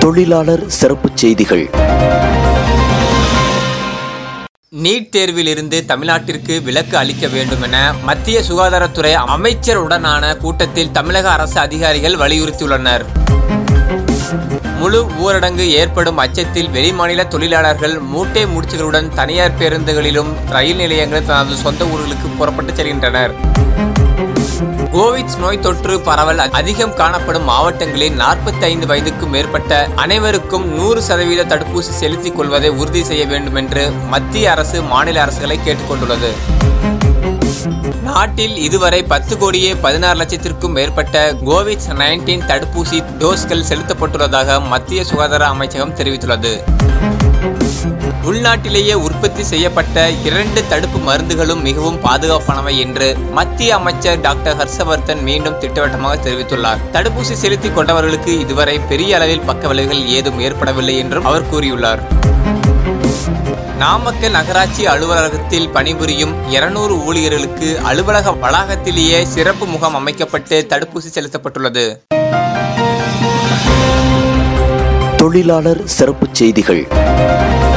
தொழிலாளர் சிறப்புச் செய்திகள் நீட் தேர்வில் இருந்து தமிழ்நாட்டிற்கு விலக்கு அளிக்க வேண்டும் என மத்திய சுகாதாரத்துறை அமைச்சருடனான கூட்டத்தில் தமிழக அரசு அதிகாரிகள் வலியுறுத்தியுள்ளனர் முழு ஊரடங்கு ஏற்படும் அச்சத்தில் வெளிமாநில தொழிலாளர்கள் மூட்டை முடிச்சுகளுடன் தனியார் பேருந்துகளிலும் ரயில் நிலையங்களில் தனது சொந்த ஊர்களுக்கு புறப்பட்டு செல்கின்றனர் கோவிட் நோய் தொற்று பரவல் அதிகம் காணப்படும் மாவட்டங்களில் 45 வயதுக்கும் மேற்பட்ட அனைவருக்கும் நூறு சதவீத தடுப்பூசி செலுத்திக் கொள்வதை உறுதி செய்ய வேண்டும் என்று மத்திய அரசு மாநில அரசுகளை கேட்டுக்கொண்டுள்ளது நாட்டில் இதுவரை பத்து கோடியே பதினாறு லட்சத்திற்கும் மேற்பட்ட கோவிட் நைன்டீன் தடுப்பூசி டோஸ்கள் செலுத்தப்பட்டுள்ளதாக மத்திய சுகாதார அமைச்சகம் தெரிவித்துள்ளது உள்நாட்டிலேயே உற்பத்தி செய்யப்பட்ட இரண்டு தடுப்பு மருந்துகளும் மிகவும் பாதுகாப்பானவை என்று மத்திய அமைச்சர் டாக்டர் ஹர்ஷவர்தன் மீண்டும் திட்டவட்டமாக தெரிவித்துள்ளார் தடுப்பூசி செலுத்திக் கொண்டவர்களுக்கு இதுவரை பெரிய அளவில் பக்க விளைவுகள் ஏதும் ஏற்படவில்லை என்றும் அவர் கூறியுள்ளார் நாமக்கல் நகராட்சி அலுவலகத்தில் பணிபுரியும் இருநூறு ஊழியர்களுக்கு அலுவலக வளாகத்திலேயே சிறப்பு முகாம் அமைக்கப்பட்டு தடுப்பூசி செலுத்தப்பட்டுள்ளது தொழிலாளர் சிறப்புச் செய்திகள்